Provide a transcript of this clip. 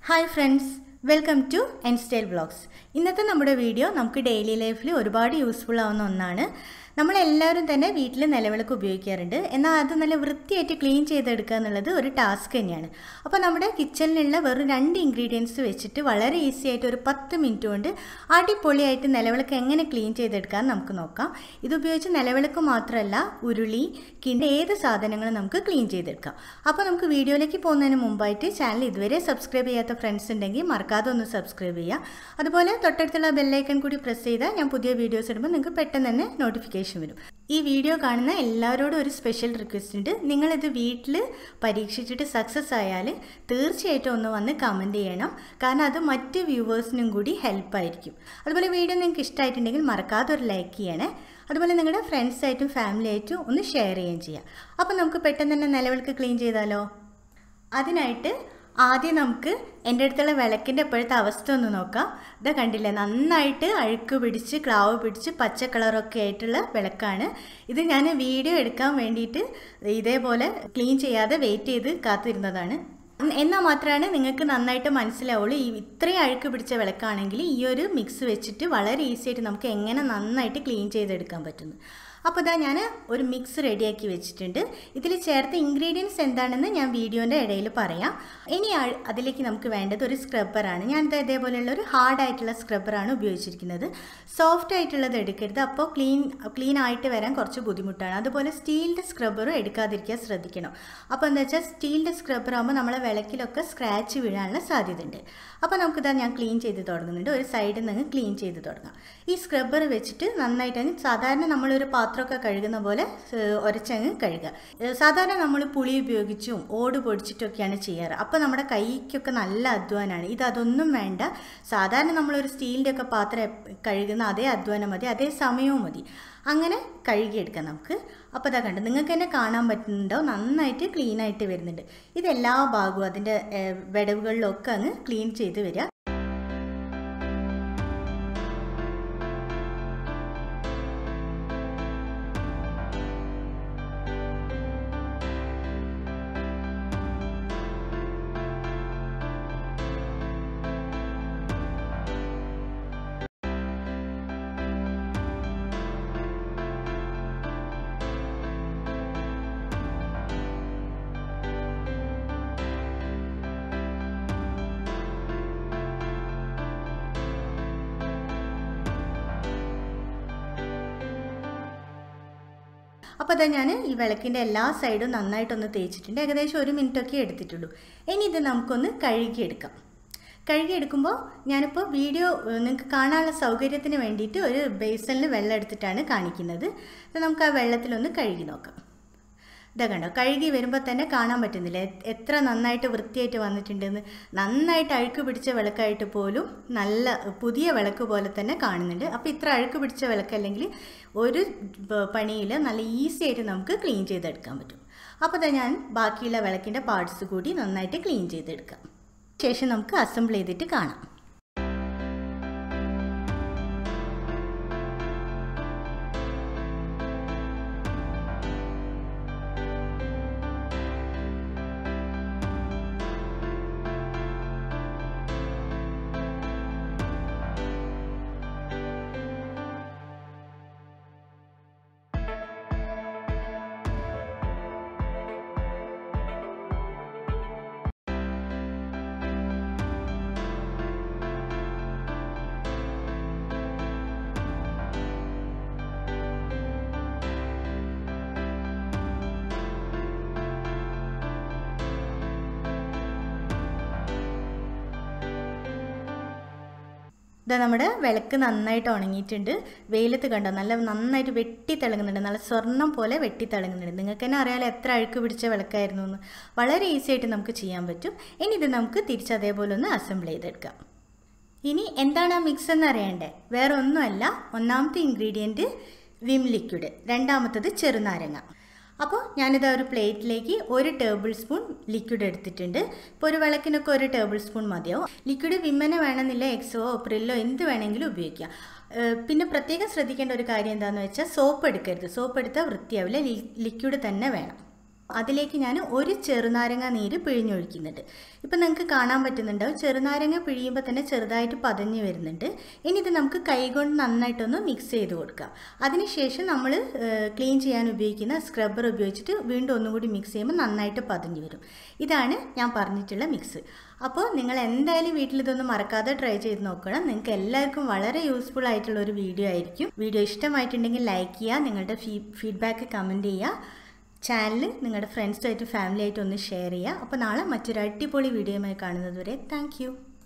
hi friends welcome to N style blogs ഇന്നത്തെ നമ്മുടെ video നമുക്ക് ഡെയിലി ലൈഫിൽ ഒരുപാട് യൂസ്ഫുൾ ആവുന്ന ഒന്നാണ് നമ്മളെല്ലാവരും തന്നെ വീട്ടിൽ നിലവിളക്ക് ഉപയോഗിക്കാറുണ്ട് എന്നാൽ അത് നല്ല വൃത്തിയായിട്ട് ക്ലീൻ ചെയ്തെടുക്കുക എന്നുള്ളത് ഒരു ടാസ്ക് തന്നെയാണ് അപ്പോൾ നമ്മുടെ കിച്ചണിലുള്ള വെറും രണ്ട് ഇൻഗ്രീഡിയൻസ് വെച്ചിട്ട് വളരെ ഈസി ആയിട്ട് ഒരു പത്ത് മിനിറ്റ് കൊണ്ട് അടിപൊളിയായിട്ട് നിലവിളക്ക് എങ്ങനെ ക്ലീൻ ചെയ്തെടുക്കാൻ നമുക്ക് നോക്കാം ഇത് ഉപയോഗിച്ച് നിലവിളക്ക് മാത്രമല്ല ഉരുളി കിണ്ട ഏത് സാധനങ്ങളും നമുക്ക് ക്ലീൻ ചെയ്തെടുക്കാം അപ്പോൾ നമുക്ക് വീഡിയോയിലേക്ക് പോകുന്നതിന് മുമ്പായിട്ട് ചാനൽ ഇതുവരെ സബ്സ്ക്രൈബ് ചെയ്യാത്ത ഫ്രണ്ട്സ് ഉണ്ടെങ്കിൽ മറക്കാതെ ഒന്ന് സബ്സ്ക്രൈബ് ചെയ്യുക അതുപോലെ തൊട്ടടുത്തുള്ള ബെല്ലൈക്കൺ കൂടി പ്രസ് ചെയ്താൽ ഞാൻ പുതിയ വീഡിയോസ് ഇടുമ്പോൾ നിങ്ങൾക്ക് പെട്ടെന്ന് തന്നെ നോട്ടിഫിക്കേഷൻ വരും ഈ വീഡിയോ കാണുന്ന എല്ലാവരോടും ഒരു സ്പെഷ്യൽ റിക്വസ്റ്റ് ഉണ്ട് നിങ്ങളിത് വീട്ടിൽ പരീക്ഷിച്ചിട്ട് സക്സസ് ആയാൽ തീർച്ചയായിട്ടും ഒന്ന് വന്ന് കമൻറ്റ് ചെയ്യണം കാരണം അത് മറ്റ് വ്യൂവേഴ്സിനും കൂടി ഹെൽപ്പായിരിക്കും അതുപോലെ വീഡിയോ നിങ്ങൾക്ക് ഇഷ്ടമായിട്ടുണ്ടെങ്കിൽ മറക്കാതെ ഒരു ലൈക്ക് ചെയ്യണേ അതുപോലെ നിങ്ങളുടെ ഫ്രണ്ട്സായിട്ടും ഫാമിലി ആയിട്ടും ഒന്ന് ഷെയർ ചെയ്യുകയും ചെയ്യാം അപ്പോൾ നമുക്ക് പെട്ടെന്ന് തന്നെ നിലവിളക്ക് ക്ലീൻ ചെയ്താലോ അതിനായിട്ട് ആദ്യം നമുക്ക് എൻ്റെ അടുത്തുള്ള വിളക്കിൻ്റെ ഇപ്പോഴത്തെ അവസ്ഥ ഒന്ന് നോക്കാം ഇത് കണ്ടില്ലേ നന്നായിട്ട് അഴുക്ക് പിടിച്ച് ക്ലാവ് പിടിച്ച് പച്ച കളറൊക്കെ ആയിട്ടുള്ള വിളക്കാണ് ഇത് ഞാൻ വീഡിയോ എടുക്കാൻ വേണ്ടിയിട്ട് ഇതേപോലെ ക്ലീൻ ചെയ്യാതെ വെയിറ്റ് ചെയ്ത് കാത്തിരുന്നതാണ് എന്നാൽ മാത്രമാണ് നിങ്ങൾക്ക് നന്നായിട്ട് മനസ്സിലാവുള്ളൂ ഈ ഇത്രയും അഴുക്ക് പിടിച്ച വിളക്കാണെങ്കിൽ ഈ ഒരു മിക്സ് വെച്ചിട്ട് വളരെ ഈസി ആയിട്ട് നമുക്ക് എങ്ങനെ നന്നായിട്ട് ക്ലീൻ ചെയ്തെടുക്കാൻ പറ്റുന്നു അപ്പോൾ ഇതാ ഞാൻ ഒരു മിക്സ് റെഡിയാക്കി വെച്ചിട്ടുണ്ട് ഇതിൽ ചേർത്ത ഇൻഗ്രീഡിയൻസ് എന്താണെന്ന് ഞാൻ വീഡിയോൻ്റെ ഇടയിൽ പറയാം ഇനി അതിലേക്ക് നമുക്ക് വേണ്ടത് ഒരു സ്ക്രബ്ബറാണ് ഞാനിത് ഇതേപോലെയുള്ള ഒരു ഹാർഡ് ആയിട്ടുള്ള സ്ക്രബ്ബറാണ് ഉപയോഗിച്ചിരിക്കുന്നത് സോഫ്റ്റ് ആയിട്ടുള്ളത് എടുക്കരുത് അപ്പോൾ ക്ലീൻ ക്ലീൻ ആയിട്ട് വരാൻ കുറച്ച് ബുദ്ധിമുട്ടാണ് അതുപോലെ സ്റ്റീലിൻ്റെ സ്ക്രബ്ബറും എടുക്കാതിരിക്കാൻ ശ്രദ്ധിക്കണം അപ്പോൾ എന്താ വെച്ചാൽ സ്റ്റീലിൻ്റെ സ്ക്രബ്ബർ ആകുമ്പോൾ നമ്മളെ വിളക്കിലൊക്കെ സ്ക്രാച്ച് വീഴാനുള്ള സാധ്യതയുണ്ട് അപ്പോൾ നമുക്കിതാ ഞാൻ ക്ലീൻ ചെയ്ത് തുടങ്ങുന്നുണ്ട് ഒരു സൈഡിൽ നിന്ന് ക്ലീൻ ചെയ്ത് തുടങ്ങാം ഈ സ്ക്രബ്ബർ വെച്ചിട്ട് നന്നായിട്ട് സാധാരണ നമ്മളൊരു പാത്രമൊക്കെ കഴുകുന്ന പോലെ ഉരച്ചങ്ങ് കഴുകുക സാധാരണ നമ്മൾ പുളി ഉപയോഗിച്ചും ഓട് പൊടിച്ചിട്ടൊക്കെയാണ് ചെയ്യാറ് അപ്പോൾ നമ്മുടെ കൈക്കൊക്കെ നല്ല അധ്വാനമാണ് ഇത് അതൊന്നും വേണ്ട സാധാരണ നമ്മളൊരു സ്റ്റീലിൻ്റെ ഒക്കെ പാത്രം കഴുകുന്ന അതേ അധ്വാനം മതി അതേ സമയവും മതി അങ്ങനെ കഴുകിയെടുക്കാം നമുക്ക് അപ്പോൾ അതാ കണ്ട് നിങ്ങൾക്ക് തന്നെ കാണാൻ പറ്റുന്നുണ്ടോ നന്നായിട്ട് ക്ലീൻ ആയിട്ട് വരുന്നുണ്ട് ഇതെല്ലാ ഭാഗവും അതിൻ്റെ വിടവുകളിലൊക്കെ അങ്ങ് ക്ലീൻ ചെയ്ത് വരിക അപ്പോൾ അതാ ഞാൻ ഈ വിളക്കിൻ്റെ എല്ലാ സൈഡും നന്നായിട്ടൊന്ന് തേച്ചിട്ടുണ്ട് ഏകദേശം ഒരു മിനിറ്റൊക്കെ എടുത്തിട്ടുള്ളൂ ഇനി ഇത് നമുക്കൊന്ന് കഴുകിയെടുക്കാം കഴുകിയെടുക്കുമ്പോൾ ഞാനിപ്പോൾ വീഡിയോ നിങ്ങൾക്ക് കാണാനുള്ള സൗകര്യത്തിന് വേണ്ടിയിട്ട് ഒരു ബേസണിൽ വെള്ളം എടുത്തിട്ടാണ് കാണിക്കുന്നത് നമുക്ക് ആ വെള്ളത്തിലൊന്ന് കഴുകി നോക്കാം ഇതാ കണ്ടോ കഴുകി വരുമ്പോൾ തന്നെ കാണാൻ പറ്റുന്നില്ല എത്ര നന്നായിട്ട് വൃത്തിയായിട്ട് വന്നിട്ടുണ്ടെന്ന് നന്നായിട്ട് അഴുക്ക് പിടിച്ച വിളക്കായിട്ട് പോലും നല്ല പുതിയ വിളക്ക് പോലെ തന്നെ കാണുന്നുണ്ട് അപ്പോൾ ഇത്ര അഴുക്ക് പിടിച്ച വിളക്കല്ലെങ്കിൽ ഒരു പണിയിൽ നല്ല ഈസി ആയിട്ട് നമുക്ക് ക്ലീൻ ചെയ്തെടുക്കാൻ പറ്റും അപ്പോൾ തന്നെ ഞാൻ ബാക്കിയുള്ള വിളക്കിൻ്റെ പാർട്സ് കൂടി നന്നായിട്ട് ക്ലീൻ ചെയ്തെടുക്കാം ശേഷം നമുക്ക് അസംബിൾ ചെയ്തിട്ട് കാണാം ഇതാ നമ്മുടെ വിളക്ക് നന്നായിട്ട് ഉണങ്ങിയിട്ടുണ്ട് വെയിലത്ത് കണ്ടോ നല്ല നന്നായിട്ട് വെട്ടി തിളങ്ങുന്നുണ്ട് നല്ല സ്വർണം പോലെ വെട്ടി തിളങ്ങുന്നുണ്ട് നിങ്ങൾക്ക് തന്നെ അറിയാലോ എത്ര അഴുക്ക് പിടിച്ച വിളക്കായിരുന്നു എന്ന് വളരെ ഈസി ആയിട്ട് നമുക്ക് ചെയ്യാൻ പറ്റും ഇനി ഇത് നമുക്ക് തിരിച്ച് അതേപോലെ ഒന്ന് അസംബിൾ ചെയ്തെടുക്കാം ഇനി എന്താണ് ആ മിക്സ് എന്ന് അറിയണ്ടേ വേറെ ഒന്നുമല്ല ഒന്നാമത്തെ ഇൻഗ്രീഡിയൻറ്റ് വിം ലിക്വിഡ് രണ്ടാമത്തത് ചെറുനാരങ്ങ അപ്പോൾ ഞാനിത് ഒരു പ്ലേറ്റിലേക്ക് ഒരു ടേബിൾ സ്പൂൺ ലിക്വിഡ് എടുത്തിട്ടുണ്ട് ഇപ്പോൾ ഒരു വിളക്കിനൊക്കെ ഒരു ടേബിൾ സ്പൂൺ മതിയാവും ലിക്വിഡ് വിമ്മനെ വേണമെന്നില്ല എക്സോ പ്രില്ലോ എന്ത് വേണമെങ്കിലും ഉപയോഗിക്കാം പിന്നെ പ്രത്യേകം ശ്രദ്ധിക്കേണ്ട ഒരു കാര്യം എന്താണെന്ന് വെച്ചാൽ സോപ്പ് എടുക്കരുത് സോപ്പ് എടുത്താൽ വൃത്തിയാവില്ല ലിക്വിഡ് തന്നെ വേണം അതിലേക്ക് ഞാൻ ഒരു ചെറുനാരങ്ങ നീര് പിഴിഞ്ഞൊഴിക്കുന്നുണ്ട് ഇപ്പം നിങ്ങൾക്ക് കാണാൻ പറ്റുന്നുണ്ടാവും ചെറുനാരങ്ങ പിഴിയുമ്പോൾ തന്നെ ചെറുതായിട്ട് പതഞ്ഞ് വരുന്നുണ്ട് ഇനി ഇത് നമുക്ക് കൈകൊണ്ട് നന്നായിട്ടൊന്ന് മിക്സ് ചെയ്ത് കൊടുക്കാം അതിനുശേഷം നമ്മൾ ക്ലീൻ ചെയ്യാൻ ഉപയോഗിക്കുന്ന സ്ക്രബ്ബർ ഉപയോഗിച്ചിട്ട് വീണ്ടും ഒന്നും കൂടി മിക്സ് ചെയ്യുമ്പോൾ നന്നായിട്ട് പതഞ്ഞ് വരും ഇതാണ് ഞാൻ പറഞ്ഞിട്ടുള്ള മിക്സ് അപ്പോൾ നിങ്ങൾ എന്തായാലും വീട്ടിൽ ഇതൊന്ന് മറക്കാതെ ട്രൈ ചെയ്ത് നോക്കണം നിങ്ങൾക്ക് എല്ലാവർക്കും വളരെ യൂസ്ഫുൾ ആയിട്ടുള്ള ഒരു വീഡിയോ ആയിരിക്കും വീഡിയോ ഇഷ്ടമായിട്ടുണ്ടെങ്കിൽ ലൈക്ക് ചെയ്യുക നിങ്ങളുടെ ഫീ ഫീഡ്ബാക്ക് കമൻറ്റ് ചെയ്യുക ചാനൽ നിങ്ങളുടെ ഫ്രണ്ട്സുമായിട്ട് ഫാമിലിയായിട്ട് ഒന്ന് ഷെയർ ചെയ്യുക അപ്പോൾ നാളെ മറ്റൊരു അടിപൊളി വീഡിയോയുമായി കാണുന്നത് വരെ താങ്ക്